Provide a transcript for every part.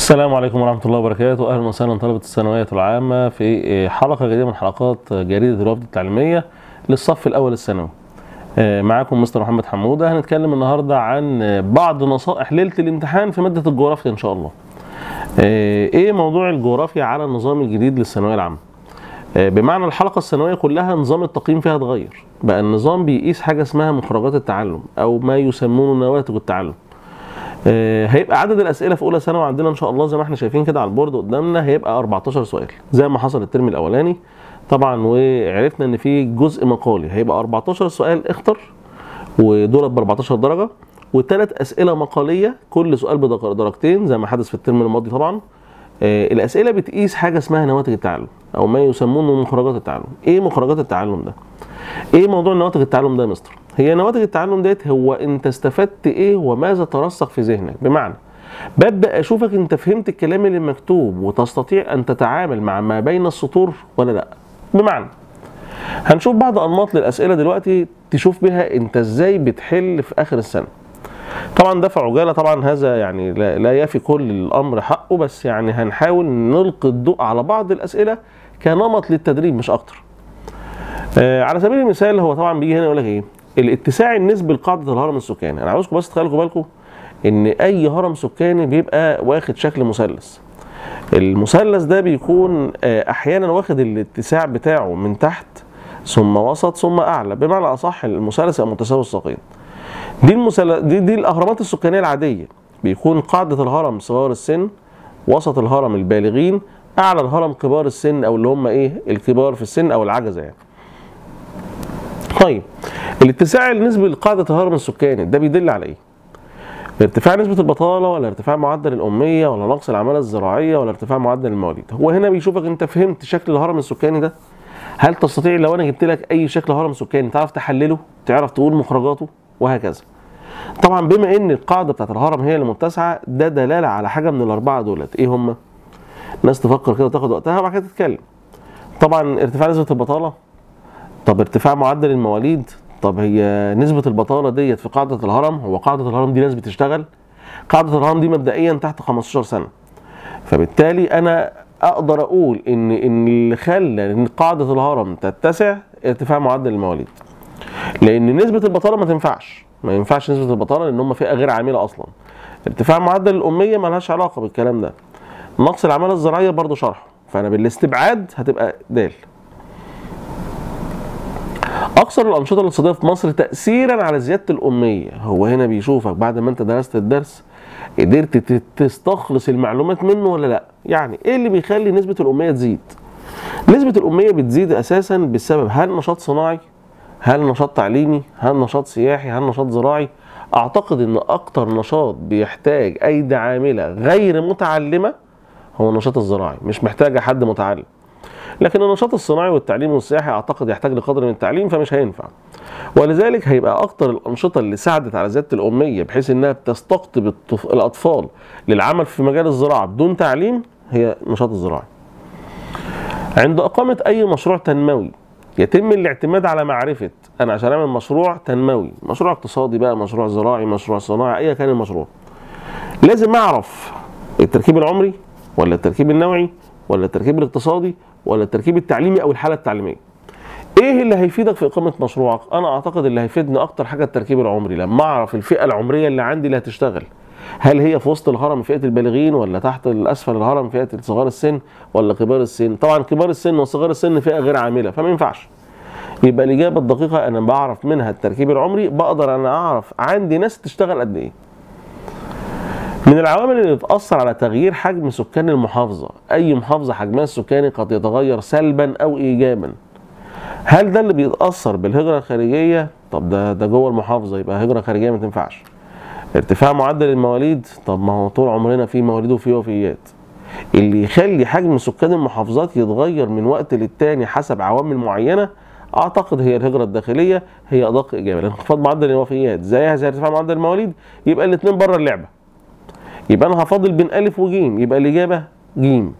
السلام عليكم ورحمة الله وبركاته أهلا وسهلا طلبة الثانوية العامة في حلقة جديدة من حلقات جريدة الوفد التعليمية للصف الأول الثانوي آه، معاكم مستر محمد حمودة هنتكلم النهاردة عن بعض نصائح ليلة الامتحان في مادة الجغرافيا إن شاء الله آه، إيه موضوع الجغرافيا على النظام الجديد للثانوية العامة آه، بمعنى الحلقة الثانوية كلها نظام التقييم فيها اتغير بقى النظام بيقيس حاجة اسمها مخرجات التعلم أو ما يسمونه نواتج التعلم آه، هيبقى عدد الاسئله في اولى ثانوي عندنا ان شاء الله زي ما احنا شايفين كده على البورد قدامنا هيبقى 14 سؤال زي ما حصل الترم الاولاني طبعا وعرفنا ان في جزء مقالي هيبقى 14 سؤال اختر ودول ب 14 درجه وثلاث اسئله مقاليه كل سؤال بدرجتين زي ما حدث في الترم الماضي طبعا آه، الاسئله بتقيس حاجه اسمها نواتج التعلم او ما يسمونه مخرجات التعلم ايه مخرجات التعلم ده ايه موضوع نواتج التعلم ده يا مستر هي نواتج التعلم ديت هو انت استفدت ايه وماذا ترسخ في ذهنك بمعنى ببدا اشوفك انت فهمت الكلام اللي مكتوب وتستطيع ان تتعامل مع ما بين السطور ولا لا بمعنى هنشوف بعض انماط للاسئله دلوقتي تشوف بها انت ازاي بتحل في اخر السنه طبعا ده في عجاله طبعا هذا يعني لا, لا يفي كل الامر حقه بس يعني هنحاول نلقي الضوء على بعض الاسئله كنمط للتدريب مش اكتر آه على سبيل المثال هو طبعا بيجي هنا يقول لك ايه الاتساع النسبي لقاعده الهرم السكاني انا عاوزكم بس تخلوا بالكم ان اي هرم سكاني بيبقى واخد شكل مثلث المثلث ده بيكون آه، احيانا واخد الاتساع بتاعه من تحت ثم وسط ثم اعلى بمعنى اصح المثلث يبقى متساوي الساقين دي المثلث دي, دي الاهرامات السكانيه العاديه بيكون قاعده الهرم صغار السن وسط الهرم البالغين اعلى الهرم كبار السن او اللي هم ايه الكبار في السن او العجزه يعني طيب الاتساع النسبي لقاعده الهرم السكاني ده بيدل على ايه ارتفاع نسبة البطالة ولا ارتفاع معدل الأمية ولا نقص العمالة الزراعية ولا ارتفاع معدل المواليد هو هنا بيشوفك انت فهمت شكل الهرم السكاني ده هل تستطيع لو انا جبت لك اي شكل هرم سكاني تعرف تحلله تعرف تقول مخرجاته وهكذا طبعا بما ان القاعدة بتاعت الهرم هي المتسعة ده دلالة على حاجة من الأربعة دولت ايه هم ناس تفكر كده وتاخد وقتها وبعد كده تتكلم طبعا ارتفاع نسبة البطالة طب ارتفاع معدل المواليد طب هي نسبة البطالة ديت في قاعدة الهرم هو قاعدة الهرم دي ناس بتشتغل قاعدة الهرم دي مبدئيا تحت 15 سنة فبالتالي أنا أقدر أقول إن إن اللي خلى إن قاعدة الهرم تتسع ارتفاع معدل المواليد لأن نسبة البطالة ما تنفعش ما ينفعش نسبة البطالة لأن هم فئة غير عاملة أصلا ارتفاع معدل الأمية ملهاش علاقة بالكلام ده نقص العمالة الزراعية برضو شرحه فأنا بالاستبعاد هتبقى دال اكثر الانشطه الاقتصاديه في مصر تاثيرا على زياده الاميه هو هنا بيشوفك بعد ما انت درست الدرس قدرت ت- تستخلص المعلومات منه ولا لا يعني ايه اللي بيخلي نسبه الاميه تزيد نسبه الاميه بتزيد اساسا بسبب هل نشاط صناعي هل نشاط تعليمي هل نشاط سياحي هل نشاط زراعي اعتقد ان اكتر نشاط بيحتاج ايدي عامله غير متعلمه هو النشاط الزراعي مش محتاجه حد متعلم لكن النشاط الصناعي والتعليم والسياحي اعتقد يحتاج لقدر من التعليم فمش هينفع ولذلك هيبقى اكتر الانشطه اللي ساعدت على زياده الاميه بحيث انها بتستقطب الطف... الاطفال للعمل في مجال الزراعه بدون تعليم هي النشاط الزراعي عند اقامه اي مشروع تنموي يتم الاعتماد على معرفه انا عشان اعمل مشروع تنموي مشروع اقتصادي بقى مشروع زراعي مشروع صناعي ايا كان المشروع لازم اعرف التركيب العمري ولا التركيب النوعي ولا التركيب الاقتصادي ولا التركيب التعليمي او الحاله التعليميه ايه اللي هيفيدك في اقامه مشروعك انا اعتقد اللي هيفيدني اكتر حاجه التركيب العمري لما اعرف الفئه العمريه اللي عندي اللي هتشتغل هل هي في وسط الهرم فئه البالغين ولا تحت الاسفل الهرم فئه صغار السن ولا كبار السن طبعا كبار السن وصغار السن فئه غير عامله فما ينفعش يبقى الاجابه الدقيقه انا بعرف منها التركيب العمري بقدر انا اعرف عندي ناس تشتغل قد ايه من العوامل اللي بتأثر على تغيير حجم سكان المحافظة أي محافظة حجمها السكاني قد يتغير سلبا أو إيجابا هل ده اللي بيتأثر بالهجرة الخارجية؟ طب ده ده جوه المحافظة يبقى هجرة خارجية ما تنفعش ارتفاع معدل المواليد طب ما هو طول عمرنا في مواليد وفي وفيات اللي يخلي حجم سكان المحافظات يتغير من وقت للتاني حسب عوامل معينة اعتقد هي الهجره الداخليه هي ادق اجابه لان انخفاض معدل الوفيات زيها زي ارتفاع معدل المواليد يبقى الاثنين بره اللعبه يبقى انا هفاضل بين الف وجيم يبقى الاجابه جيم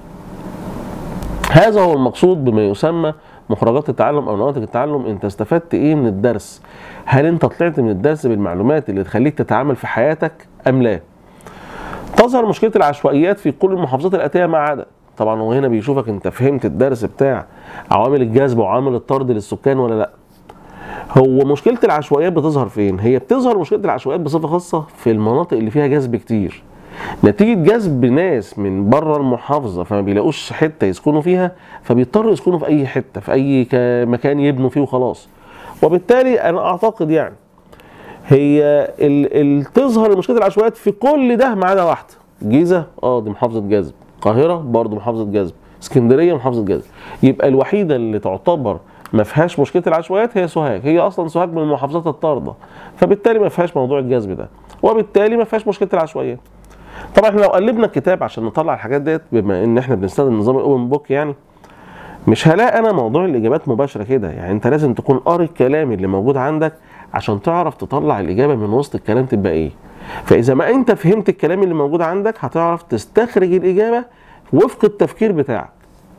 هذا هو المقصود بما يسمى مخرجات التعلم او نواتج التعلم انت استفدت ايه من الدرس هل انت طلعت من الدرس بالمعلومات اللي تخليك تتعامل في حياتك ام لا تظهر مشكله العشوائيات في كل المحافظات الاتيه ما عدا طبعا هو هنا بيشوفك انت فهمت الدرس بتاع عوامل الجذب وعوامل الطرد للسكان ولا لا هو مشكله العشوائيات بتظهر فين هي بتظهر مشكله العشوائيات بصفه خاصه في المناطق اللي فيها جذب كتير نتيجة جذب ناس من بره المحافظة فما بيلاقوش حتة يسكنوا فيها فبيضطروا يسكنوا في أي حتة في أي ك- مكان يبنوا فيه وخلاص وبالتالي أنا أعتقد يعني هي ال ال تظهر مشكلة العشوائيات في كل ده ما عدا واحدة جيزة اه دي محافظة جذب القاهرة برضه محافظة جذب اسكندرية محافظة جذب يبقى الوحيدة اللي تعتبر ما فيهاش مشكلة العشوائيات هي سوهاج هي أصلا سوهاج من المحافظات الطاردة فبالتالي ما فيهاش موضوع الجذب ده وبالتالي ما فيهاش مشكلة العشوائيات طبعا احنا لو قلبنا الكتاب عشان نطلع الحاجات ديت بما ان احنا بنستخدم نظام الاوبن بوك يعني مش هلاقي انا موضوع الاجابات مباشره كده يعني انت لازم تكون قاري الكلام اللي موجود عندك عشان تعرف تطلع الاجابه من وسط الكلام تبقى ايه فاذا ما انت فهمت الكلام اللي موجود عندك هتعرف تستخرج الاجابه وفق التفكير بتاعك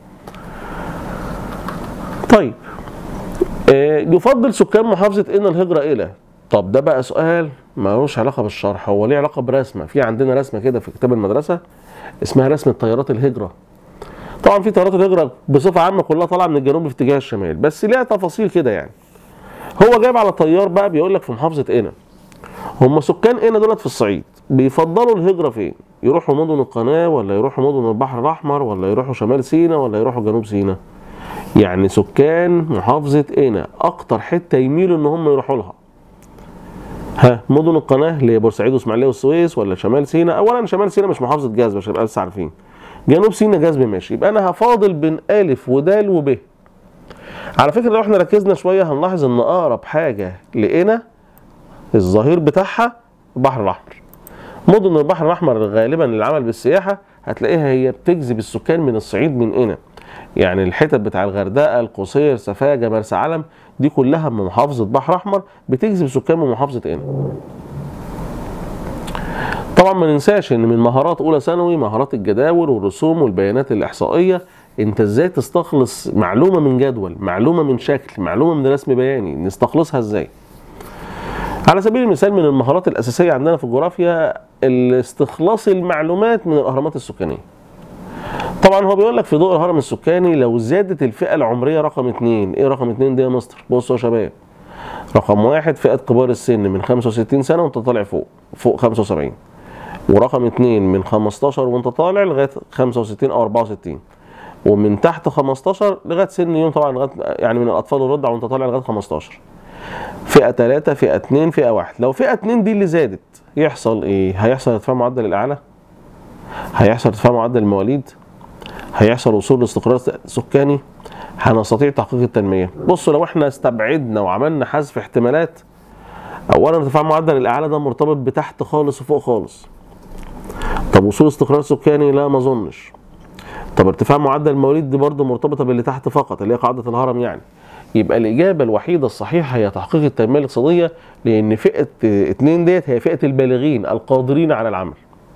طيب آه، يفضل سكان محافظه ان الهجره الى طب ده بقى سؤال ملوش علاقه بالشرح هو ليه علاقه برسمه في عندنا رسمه كده في كتاب المدرسه اسمها رسمه طيارات الهجره طبعا في طيارات الهجره بصفه عامه كلها طالعه من الجنوب في اتجاه الشمال بس ليها تفاصيل كده يعني هو جايب على طيار بقى بيقول لك في محافظه قنا هم سكان قنا دولت في الصعيد بيفضلوا الهجره فين يروحوا مدن القناه ولا يروحوا مدن البحر الاحمر ولا يروحوا شمال سيناء ولا يروحوا جنوب سيناء يعني سكان محافظه قنا اكتر حته يميلوا ان هم يروحوا لها ها مدن القناه اللي هي بورسعيد واسماعيليه والسويس ولا شمال سيناء اولا شمال سيناء مش محافظه جذب عشان نبقى بس عارفين جنوب سيناء جذب ماشي يبقى انا هفاضل بين الف ودال وب على فكره لو احنا ركزنا شويه هنلاحظ ان اقرب حاجه لقنا الظهير بتاعها البحر الاحمر مدن البحر الاحمر غالبا للعمل بالسياحه هتلاقيها هي بتجذب السكان من الصعيد من قنا يعني الحتت بتاع الغردقه القصير سفاجه مرسى علم دي كلها من محافظه بحر احمر بتجذب سكان من محافظه قنا طبعا ما ننساش ان من مهارات اولى ثانوي مهارات الجداول والرسوم والبيانات الاحصائيه انت ازاي تستخلص معلومه من جدول معلومه من شكل معلومه من رسم بياني نستخلصها ازاي على سبيل المثال من المهارات الاساسيه عندنا في الجغرافيا استخلاص المعلومات من الاهرامات السكانيه طبعا هو بيقول لك في ضوء الهرم السكاني لو زادت الفئه العمريه رقم اتنين ايه رقم اتنين دي يا مستر بصوا يا شباب رقم واحد فئه كبار السن من 65 سنه وانت طالع فوق فوق 75 ورقم اتنين من 15 وانت طالع لغايه 65 او 64 ومن تحت 15 لغايه سن يوم طبعا لغايه يعني من الاطفال والرضع وانت طالع لغايه 15 فئه 3 فئه 2 فئه 1 لو فئه 2 دي اللي زادت يحصل ايه هيحصل ارتفاع معدل الاعلى هيحصل ارتفاع معدل المواليد هيحصل وصول لاستقرار سكاني هنستطيع تحقيق التنميه بصوا لو احنا استبعدنا وعملنا حذف احتمالات اولا ارتفاع معدل الاعلى ده مرتبط بتحت خالص وفوق خالص طب وصول استقرار سكاني لا ما اظنش طب ارتفاع معدل المواليد دي برضه مرتبطه باللي تحت فقط اللي هي قاعده الهرم يعني يبقى الاجابه الوحيده الصحيحه هي تحقيق التنميه الاقتصاديه لان فئه اتنين ديت هي فئه البالغين القادرين على العمل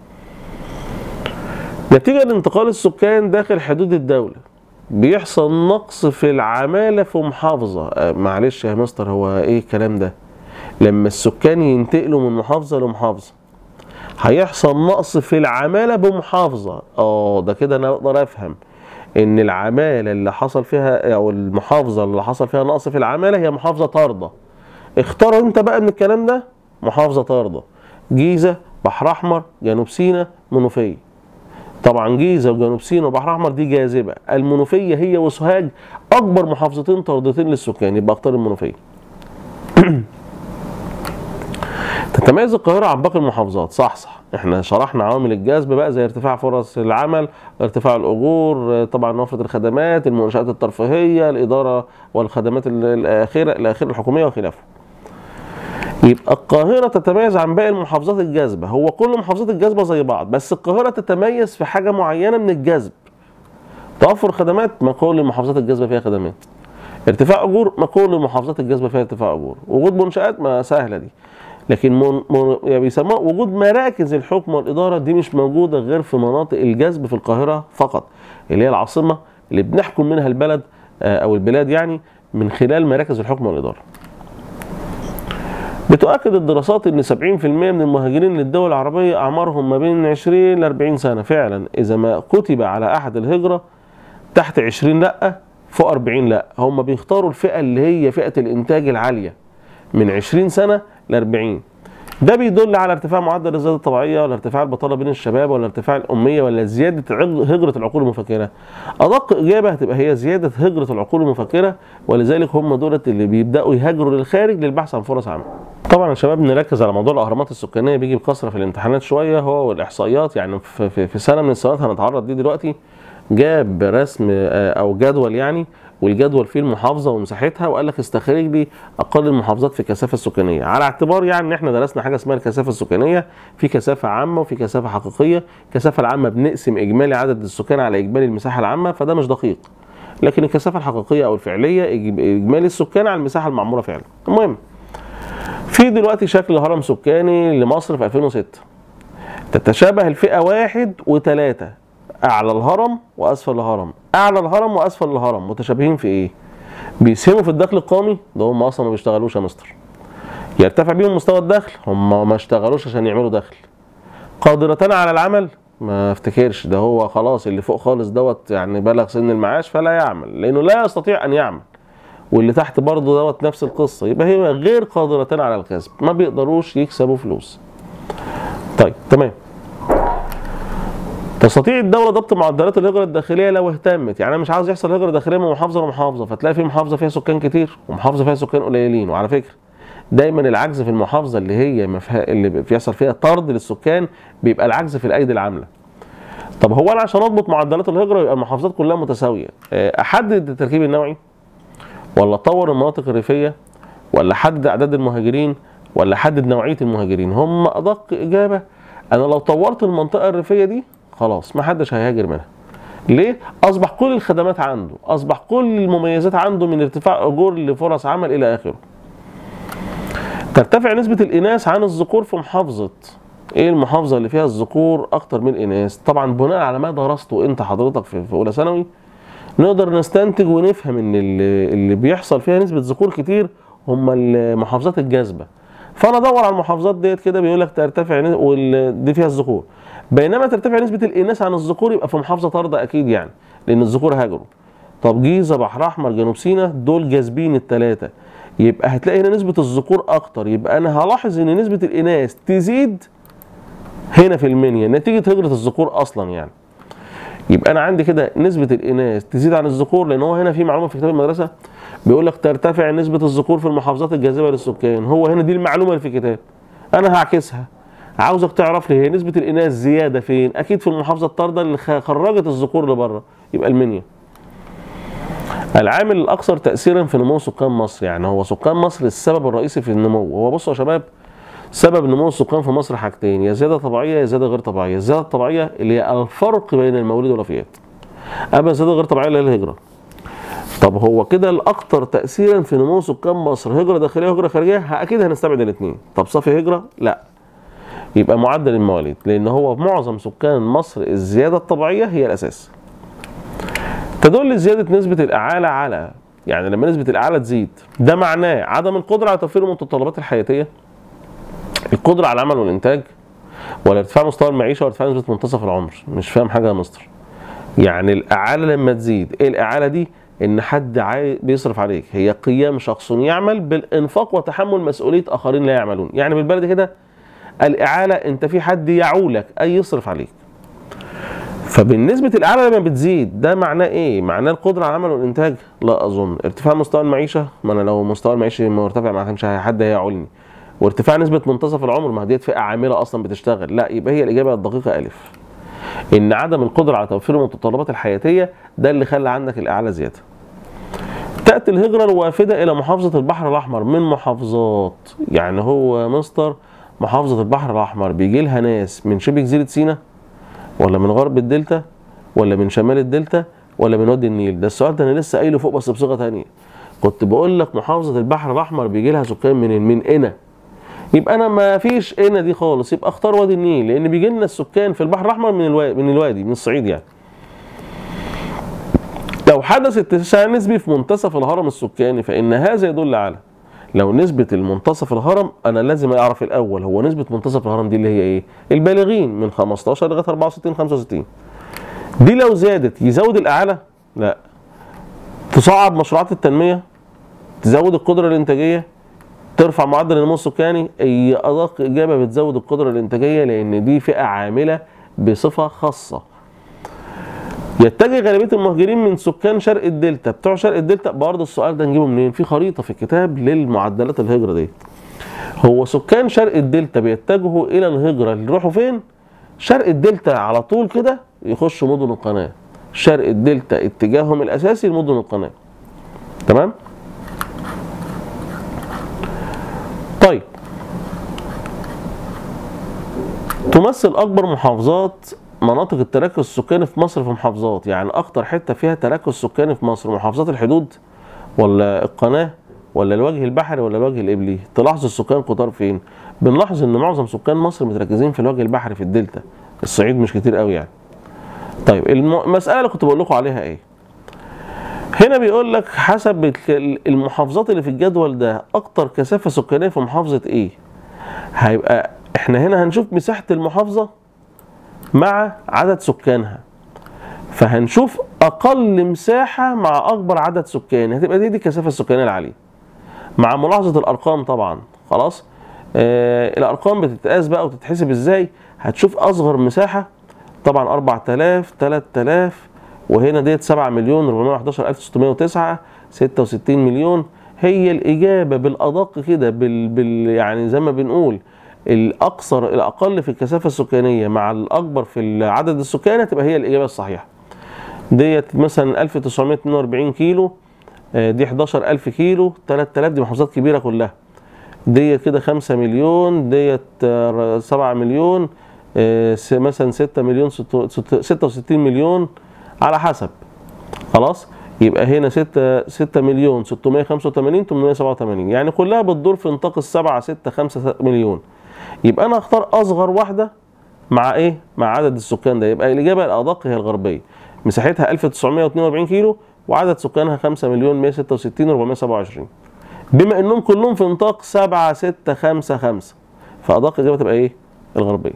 نتيجه لانتقال السكان داخل حدود الدوله بيحصل نقص في العماله في محافظه آه، معلش يا مستر هو ايه الكلام ده لما السكان ينتقلوا من محافظه لمحافظه هيحصل نقص في العماله بمحافظه اه ده كده انا اقدر افهم ان العماله اللي حصل فيها او المحافظه اللي حصل فيها نقص في العماله هي محافظه طارده اختار انت بقى من الكلام ده محافظه طارده جيزه بحر احمر جنوب سيناء منوفيه طبعا جيزه وجنوب سيناء وبحر احمر دي جاذبه المنوفيه هي وسوهاج اكبر محافظتين طاردتين للسكان يبقى اختار المنوفيه تتميز القاهرة عن باقي المحافظات صح صح احنا شرحنا عوامل الجذب بقى زي ارتفاع فرص العمل ارتفاع الاجور طبعا وفرة الخدمات المنشآت الترفيهية الادارة والخدمات ال- الاخيرة الاخيرة الحكومية وخلافه يبقى القاهرة تتميز عن باقي المحافظات الجاذبة هو كل محافظات الجاذبة زي بعض بس القاهرة تتميز في حاجة معينة من الجذب توفر خدمات ما كل المحافظات الجاذبة فيها خدمات ارتفاع اجور ما كل المحافظات الجاذبة فيها ارتفاع اجور وجود منشآت ما سهلة دي لكن من من يعني بيسموها وجود مراكز الحكم والاداره دي مش موجوده غير في مناطق الجذب في القاهره فقط اللي هي العاصمه اللي بنحكم منها البلد آه، او البلاد يعني من خلال مراكز الحكم والاداره. بتؤكد الدراسات ان 70% من المهاجرين للدول العربيه اعمارهم ما بين 20 ل 40 سنه فعلا اذا ما كتب على احد الهجره تحت 20 لا فوق 40 لا هم بيختاروا الفئه اللي هي فئه الانتاج العاليه من 20 سنه ل 40 ده بيدل على ارتفاع معدل الزياده الطبيعيه ولا ارتفاع البطاله بين الشباب ولا ارتفاع الاميه ولا زياده عج- هجره العقول المفكره ادق اجابه هتبقى هي زياده هجره العقول المفكره ولذلك هم دولت اللي بيبداوا يهاجروا للخارج للبحث عن فرص عمل طبعا يا شباب نركز على موضوع الاهرامات السكانيه بيجي بكثره في الامتحانات شويه هو والاحصائيات يعني في, في, في سنه من السنوات هنتعرض ليه دلوقتي جاب رسم آه، او جدول يعني والجدول فيه المحافظه ومساحتها وقال لك استخرج لي اقل المحافظات في الكثافه السكانيه على اعتبار يعني ان احنا درسنا حاجه اسمها الكثافه السكانيه في كثافه عامه وفي كثافه حقيقيه الكثافه العامه بنقسم اجمالي عدد السكان على اجمالي المساحه العامه فده مش دقيق لكن الكثافه الحقيقيه او الفعليه إج- اجمالي السكان على المساحه المعموره فعلا المهم في دلوقتي شكل هرم سكاني لمصر في 2006 تتشابه الفئة واحد وثلاثة أعلى الهرم وأسفل الهرم أعلى الهرم وأسفل الهرم متشابهين في إيه؟ بيسهموا في الدخل القومي ده هم أصلا ما بيشتغلوش يا مستر يرتفع بيهم مستوى الدخل هم ما اشتغلوش عشان يعملوا دخل قادرتان على العمل ما افتكرش ده هو خلاص اللي فوق خالص دوت يعني بلغ سن المعاش فلا يعمل لانه لا يستطيع ان يعمل واللي تحت برضه دوت نفس القصه يبقى هي غير قادرتان على الكسب ما بيقدروش يكسبوا فلوس طيب تمام تستطيع الدولة ضبط معدلات الهجرة الداخلية لو اهتمت، يعني أنا مش عاوز يحصل هجرة داخلية من محافظة لمحافظة، فتلاقي في محافظة فيها سكان كتير ومحافظة فيها سكان قليلين، وعلى فكرة دايما العجز في المحافظة اللي هي مفها... اللي بيحصل فيها طرد للسكان بيبقى العجز في الأيدي العاملة. طب هو أنا عشان أضبط معدلات الهجرة يبقى المحافظات كلها متساوية، آه، أحدد التركيب النوعي ولا أطور المناطق الريفية ولا أحدد أعداد المهاجرين ولا أحدد نوعية المهاجرين، هم أدق إجابة أنا لو طورت المنطقة الريفية دي خلاص ما حدش هيهاجر منها ليه اصبح كل الخدمات عنده اصبح كل المميزات عنده من ارتفاع اجور لفرص عمل الى اخره ترتفع نسبة الإناث عن الذكور في محافظة ايه المحافظة اللي فيها الذكور أكتر من الإناث طبعا بناء على ما درسته أنت حضرتك في في أولى ثانوي نقدر نستنتج ونفهم إن اللي, اللي بيحصل فيها نسبة ذكور كتير هم المحافظات الجاذبة فأنا أدور على المحافظات ديت كده بيقول لك ترتفع نس- وال- دي فيها الذكور بينما ترتفع نسبة الإناث عن الذكور يبقى في محافظة طاردة أكيد يعني لأن الذكور هاجروا طب جيزة بحر أحمر جنوب سيناء دول جاذبين التلاتة يبقى هتلاقي هنا نسبة الذكور أكتر يبقى أنا هلاحظ إن نسبة الإناث تزيد هنا في المنيا نتيجة هجرة الذكور أصلا يعني يبقى أنا عندي كده نسبة الإناث تزيد عن الذكور لأن هو هنا في معلومة في كتاب المدرسة بيقول لك ترتفع نسبة الذكور في المحافظات الجاذبة للسكان هو هنا دي المعلومة اللي في الكتاب أنا هعكسها عاوزك تعرف لي هي نسبة الإناث زيادة فين؟ أكيد في المحافظة الطاردة اللي خ- خرجت الذكور لبره يبقى المنيا. العامل الأكثر تأثيرا في نمو سكان مصر يعني هو سكان مصر السبب الرئيسي في النمو هو بصوا يا شباب سبب نمو السكان في مصر حاجتين يا زيادة طبيعية يا زيادة غير طبيعية الزيادة الطبيعية اللي هي الفرق بين المواليد والوفيات أما الزيادة غير طبيعية اللي هي الهجرة طب هو كده الأكثر تأثيرا في نمو سكان مصر هجرة داخلية وهجرة خارجية ه- أكيد هنستبعد الاثنين طب صافي هجرة لا يبقى معدل المواليد لان هو معظم سكان مصر الزياده الطبيعيه هي الاساس تدل زياده نسبه الاعاله على يعني لما نسبه الاعاله تزيد ده معناه عدم القدره على توفير المتطلبات الحياتيه القدره على العمل والانتاج ولا ارتفاع مستوى المعيشه ولا ارتفاع نسبه منتصف العمر مش فاهم حاجه يا مستر يعني الاعاله لما تزيد ايه الاعاله دي ان حد عاي... بيصرف عليك هي قيام شخص يعمل بالانفاق وتحمل مسؤوليه اخرين لا يعملون يعني بالبلد كده الإعالة أنت في حد يعولك أي يصرف عليك فبالنسبة الإعالة لما بتزيد ده معناه إيه؟ معناه القدرة على العمل والإنتاج؟ لا أظن ارتفاع مستوى المعيشة ما أنا لو مستوى المعيشة مرتفع ما كانش حد هيعولني وارتفاع نسبة منتصف العمر ما ديت فئة عاملة أصلا بتشتغل لا يبقى هي الإجابة الدقيقة ألف إن عدم القدرة على توفير المتطلبات الحياتية ده اللي خلى عندك الإعالة زيادة تأتي الهجرة الوافدة إلى محافظة البحر الأحمر من محافظات يعني هو مستر محافظة البحر الأحمر بيجي لها ناس من شبه جزيرة سيناء ولا من غرب الدلتا ولا من شمال الدلتا ولا من وادي النيل ده السؤال ده أنا لسه قايله فوق بس بصيغة تانية كنت بقول لك محافظة البحر الأحمر بيجي لها سكان من من قنا يبقى أنا ما فيش قنا دي خالص يبقى اختار وادي النيل لأن بيجي لنا السكان في البحر الأحمر من الوادي من الوادي من الصعيد يعني لو حدث اتساع نسبي في منتصف الهرم السكاني فإن هذا يدل على لو نسبة المنتصف الهرم أنا لازم أعرف الأول هو نسبة منتصف الهرم دي اللي هي إيه؟ البالغين من 15 لغاية 64 65 دي لو زادت يزود الأعلى؟ لا تصعب مشروعات التنمية تزود القدرة الإنتاجية ترفع معدل النمو السكاني هي أدق إجابة بتزود القدرة الإنتاجية لأن دي فئة عاملة بصفة خاصة يتجه غالبيه المهاجرين من سكان شرق الدلتا بتوع شرق الدلتا برضه السؤال ده نجيبه منين في خريطه في الكتاب للمعدلات الهجره دي هو سكان شرق الدلتا بيتجهوا الى الهجره اللي يروحوا فين شرق الدلتا على طول كده يخشوا مدن القناه شرق الدلتا اتجاههم الاساسي لمدن القناه تمام طيب تمثل اكبر محافظات مناطق التركز السكاني في مصر في محافظات يعني اكتر حته فيها تركز سكاني في مصر محافظات الحدود ولا القناه ولا الوجه البحري ولا الوجه القبلي تلاحظ السكان كتار فين بنلاحظ ان معظم سكان مصر متركزين في الوجه البحري في الدلتا الصعيد مش كتير قوي يعني طيب المساله اللي كنت بقول لكم عليها ايه هنا بيقول لك حسب المحافظات اللي في الجدول ده اكتر كثافه سكانيه في محافظه ايه هيبقى احنا هنا هنشوف مساحه المحافظه مع عدد سكانها فهنشوف اقل مساحه مع اكبر عدد سكان هتبقى دي دي الكثافه السكانيه العاليه مع ملاحظه الارقام طبعا خلاص آه الارقام بتتقاس بقى وتتحسب ازاي هتشوف اصغر مساحه طبعا 4000 3000 وهنا ديت 7 مليون 411 الف 609 66 مليون هي الاجابه بالادق كده بال, بال يعني زي ما بنقول الاكثر الاقل في الكثافه السكانيه مع الاكبر في عدد السكان هتبقى هي الاجابه الصحيحه ديت مثلا 1942 كيلو دي 11000 كيلو 3000 دي محافظات كبيره كلها ديت كده 5 مليون ديت 7 مليون مثلا 6 مليون 66 مليون على حسب خلاص يبقى هنا 6 6 مليون 685 887 يعني كلها بتدور في نطاق السبعة 6 5 مليون يبقى انا اختار اصغر واحده مع ايه مع عدد السكان ده يبقى الاجابه الادق هي الغربيه مساحتها 1942 كيلو وعدد سكانها 5 مليون 166 427 بما انهم كلهم في نطاق 7 6 5 5 فادق اجابه تبقى ايه الغربيه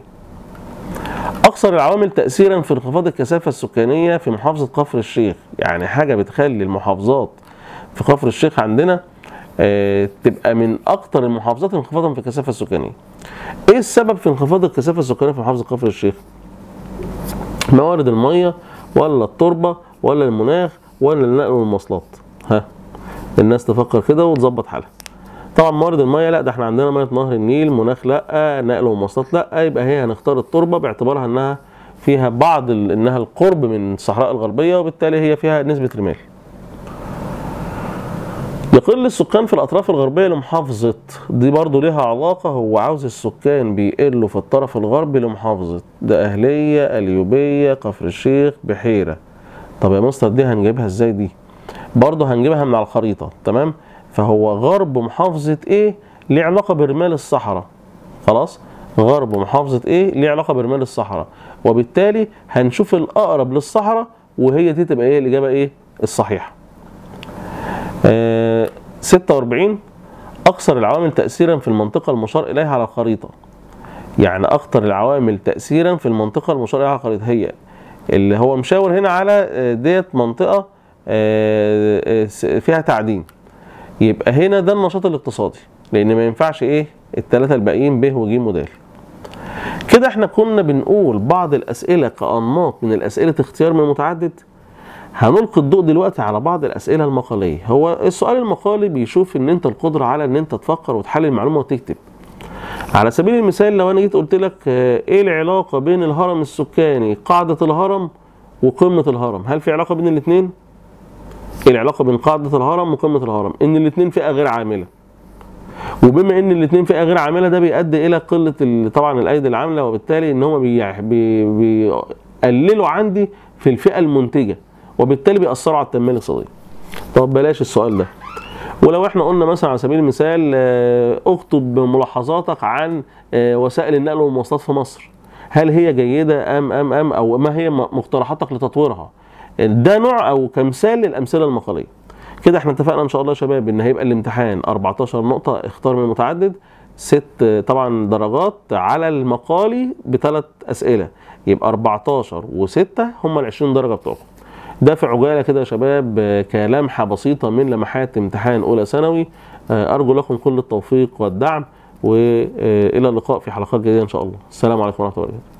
اكثر العوامل تاثيرا في انخفاض الكثافه السكانيه في محافظه كفر الشيخ يعني حاجه بتخلي المحافظات في كفر الشيخ عندنا آه تبقى من اكثر المحافظات انخفاضا في الكثافه السكانيه ايه السبب في انخفاض الكثافه السكانيه في محافظه كفر الشيخ موارد الميه ولا التربه ولا المناخ ولا النقل والمواصلات ها الناس تفكر كده وتظبط حالها طبعا موارد الميه لا ده احنا عندنا ميه نهر النيل مناخ لا نقل ومواصلات لا يبقى هي هنختار التربه باعتبارها انها فيها بعض انها القرب من الصحراء الغربيه وبالتالي هي فيها نسبه رمال يقل السكان في الاطراف الغربيه لمحافظه دي برضو ليها علاقه هو عاوز السكان بيقلوا في الطرف الغربي لمحافظه ده اهليه اليوبيه كفر الشيخ بحيره طب يا مستر دي هنجيبها ازاي دي برضو هنجيبها من على الخريطه تمام فهو غرب محافظه ايه ليه علاقه برمال الصحراء خلاص غرب محافظه ايه ليه علاقه برمال الصحراء وبالتالي هنشوف الاقرب للصحراء وهي دي تبقى ايه الاجابه ايه الصحيحه آه 46 أكثر العوامل تأثيرا في المنطقة المشار إليها على الخريطة يعني أكثر العوامل تأثيرا في المنطقة المشار إليها على الخريطة هي اللي هو مشاور هنا على ديت منطقة فيها تعدين يبقى هنا ده النشاط الاقتصادي لأن ما ينفعش إيه الثلاثة الباقيين ب وج ودال كده احنا كنا بنقول بعض الأسئلة كأنماط من الأسئلة اختيار من المتعدد هنلقي الضوء دلوقتي على بعض الاسئله المقاليه هو السؤال المقالي بيشوف ان انت القدره على ان انت تفكر وتحلل المعلومه وتكتب على سبيل المثال لو انا جيت قلت لك ايه العلاقه بين الهرم السكاني قاعده الهرم وقمه الهرم هل في علاقه بين الاثنين ايه العلاقه بين قاعده الهرم وقمه الهرم ان الاثنين فئه غير عامله وبما ان الاثنين فئه غير عامله ده بيؤدي الى قله طبعا الايدي العامله وبالتالي ان هم بيقللوا عندي في الفئه المنتجه وبالتالي بيأثروا على التنميه الاقتصاديه. طب بلاش السؤال ده. ولو احنا قلنا مثلا على سبيل المثال اكتب ملاحظاتك عن وسائل النقل والمواصلات في مصر. هل هي جيده ام ام ام او ما هي مقترحاتك لتطويرها؟ ده نوع او كمثال للامثله المقاليه. كده احنا اتفقنا ان شاء الله يا شباب ان هيبقى الامتحان 14 نقطه اختار من المتعدد ست طبعا درجات على المقالي بثلاث اسئله يبقى 14 و6 هم ال 20 درجه بتوعكم ده في عجاله كده يا شباب آه، كلمحه بسيطه من لمحات امتحان اولى ثانوي آه، ارجو لكم كل التوفيق والدعم والى اللقاء في حلقات جديده ان شاء الله السلام عليكم ورحمه الله وبركاته